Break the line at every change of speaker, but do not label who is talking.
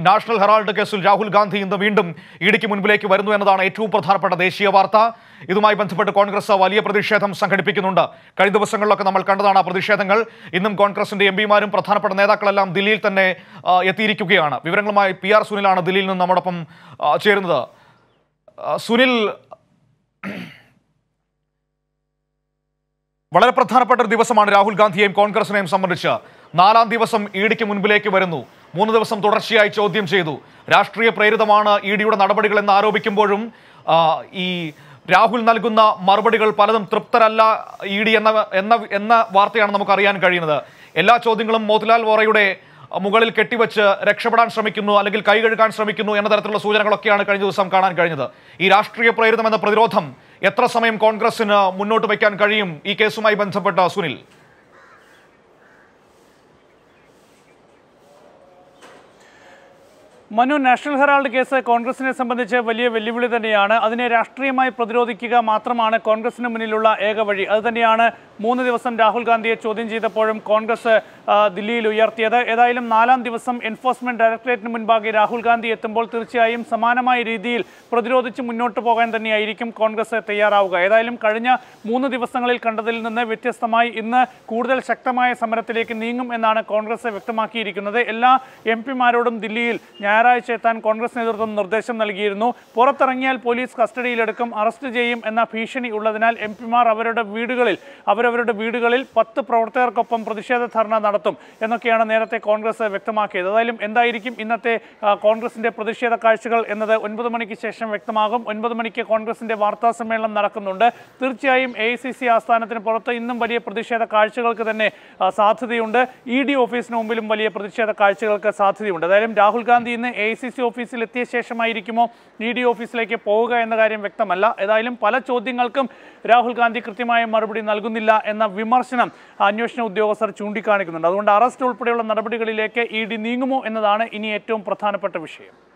national Herald കേസിൽ രാഹുൽ ഗാന്ധി ഇന്ന് വീണ്ടും ഇടിക്ക് മുൻപിലേക്ക് വരുന്നു എന്നതാണ് ഏറ്റവും പ്രധാനപ്പെട്ട ദേശീയ വാർത്ത ഇതുമായി ബന്ധപ്പെട്ട് കോൺഗ്രസ് വലിയ പ്രതിഷേധം സംഘടിപ്പിക്കുന്നുണ്ട് കഴിഞ്ഞ ദിവസങ്ങളിലൊക്കെ നമ്മൾ കണ്ടതാണ് ആ പ്രതിഷേധങ്ങൾ ഇന്നും കോൺഗ്രസിന്റെ എം പിമാരും പ്രധാനപ്പെട്ട നേതാക്കളെല്ലാം ദില്ലിയിൽ തന്നെ ആ, എത്തിയിരിക്കുകയാണ് വിവരങ്ങളുമായി പി ആർ സുനിലാണ് ദില്ലിയിൽ നിന്ന് നമ്മോടൊപ്പം ആ, ചേരുന്നത് ആ, സുനിൽ വളരെ പ്രധാനപ്പെട്ട ഒരു ദിവസമാണ് രാഹുൽ ഗാന്ധിയെയും കോൺഗ്രസിനെയും സംബന്ധിച്ച് നാലാം ദിവസം ഇഡിക്ക് മുൻപിലേക്ക് വരുന്നു മൂന്ന് ദിവസം തുടർച്ചയായി ചോദ്യം ചെയ്തു രാഷ്ട്രീയ പ്രേരിതമാണ് ഇ ഡിയുടെ നടപടികൾ എന്ന് ആരോപിക്കുമ്പോഴും ആ, ഈ രാഹുൽ നൽകുന്ന മറുപടികൾ പലതും തൃപ്തരല്ല ഇ ഡി എന്ന എന്ന എന്ന വാർത്തയാണ് നമുക്ക് അറിയാൻ കഴിയുന്നത് എല്ലാ ചോദ്യങ്ങളും മോത്തിലാൽ വോറയുടെ മുകളിൽ കെട്ടിവെച്ച് രക്ഷപ്പെടാൻ ശ്രമിക്കുന്നു അല്ലെങ്കിൽ കൈ കഴുകാൻ ശ്രമിക്കുന്നു എന്ന തരത്തിലുള്ള സൂചനകളൊക്കെയാണ് കഴിഞ്ഞ ദിവസം കാണാൻ കഴിഞ്ഞത് ഈ രാഷ്ട്രീയ പ്രേരിതം എന്ന പ്രതിരോധം എത്ര സമയം കോൺഗ്രസിന് മുന്നോട്ട് വയ്ക്കാൻ കഴിയും ഈ കേസുമായി ബന്ധപ്പെട്ട സുനിൽ
മനു നാഷണൽ ഹെറാൾഡ് കേസ് കോൺഗ്രസിനെ സംബന്ധിച്ച് വലിയ വെല്ലുവിളി തന്നെയാണ് അതിനെ രാഷ്ട്രീയമായി പ്രതിരോധിക്കുക മാത്രമാണ് കോൺഗ്രസിന് മുന്നിലുള്ള ഏക വഴി അത് തന്നെയാണ് മൂന്ന് ദിവസം രാഹുൽ ഗാന്ധിയെ ചോദ്യം ചെയ്തപ്പോഴും കോൺഗ്രസ് ആ, ദില്ലിയിൽ ഉയർത്തിയത് ഏതായാലും നാലാം ദിവസം എൻഫോഴ്സ്മെന്റ് ഡയറക്ടറേറ്റിന് മുൻപാകെ രാഹുൽ ഗാന്ധി എത്തുമ്പോൾ തീർച്ചയായും സമാനമായ രീതിയിൽ പ്രതിരോധിച്ച് മുന്നോട്ട് പോകാൻ തന്നെയായിരിക്കും കോൺഗ്രസ് തയ്യാറാവുക ഏതായാലും കഴിഞ്ഞ മൂന്ന് ദിവസങ്ങളിൽ കണ്ടതിൽ നിന്ന് വ്യത്യസ്തമായി ഇന്ന് കൂടുതൽ ശക്തമായ സമരത്തിലേക്ക് നീങ്ങും എന്നാണ് കോൺഗ്രസ് വ്യക്തമാക്കിയിരിക്കുന്നത് എല്ലാ എം പിമാരോടും ദില്ലിയിൽ ഞായറാഴ്ച എത്താൻ കോൺഗ്രസ് നേതൃത്വം നിർദ്ദേശം നൽകിയിരുന്നു പുറത്തിറങ്ങിയാൽ പോലീസ് കസ്റ്റഡിയിലെടുക്കും അറസ്റ്റ് ചെയ്യും എന്ന ഭീഷണി ഉള്ളതിനാൽ എം പിമാർ അവരുടെ വീടുകളിൽ അവരവരുടെ വീടുകളിൽ പത്ത് പ്രവർത്തകർക്കൊപ്പം പ്രതിഷേധ ധർണ നടത്തും എന്നൊക്കെയാണ് നേരത്തെ കോൺഗ്രസ് വ്യക്തമാക്കിയത് ഏതായാലും എന്തായിരിക്കും ഇന്നത്തെ ആ, കോൺഗ്രസിന്റെ പ്രതിഷേധ കാഴ്ചകൾ എന്നത് ഒൻപത് മണിക്ക് ശേഷം വ്യക്തമാകും ഒൻപത് മണിക്ക് കോൺഗ്രസിന്റെ വാർത്താ സമ്മേളനം നടക്കുന്നുണ്ട് തീർച്ചയായും എ ഐ സി സി ആസ്ഥാനത്തിന് പുറത്ത് ഇന്നും വലിയ പ്രതിഷേധ കാഴ്ചകൾക്ക് തന്നെ ആ, സാധ്യതയുണ്ട് ഇ ഡി ഓഫീസിന് മുമ്പിലും വലിയ പ്രതിഷേധ കാഴ്ചകൾക്ക് സാധ്യതയുണ്ട് ഏതായാലും രാഹുൽ ഗാന്ധി ഇന്ന് എ ഐ സി സി ഓഫീസിൽ എത്തിയ ശേഷമായിരിക്കുമോ ഇ ഡി ഓഫീസിലേക്ക് പോവുക എന്ന കാര്യം വ്യക്തമല്ല ഏതായാലും പല ചോദ്യങ്ങൾക്കും രാഹുൽ ഗാന്ധി കൃത്യമായ മറുപടി നൽകുന്നില്ല എന്ന വിമർശനം അന്വേഷണ ഉദ്യോഗസ്ഥർ ചൂണ്ടിക്കാണിക്കുന്നുണ്ട് അതുകൊണ്ട് അറസ്റ്റ് ഉൾപ്പെടെയുള്ള നടപടികളിലേക്ക് ഇ ഡി നീങ്ങുമോ എന്നതാണ് ഇനി ഏറ്റവും പ്രധാനപ്പെട്ട വിഷയം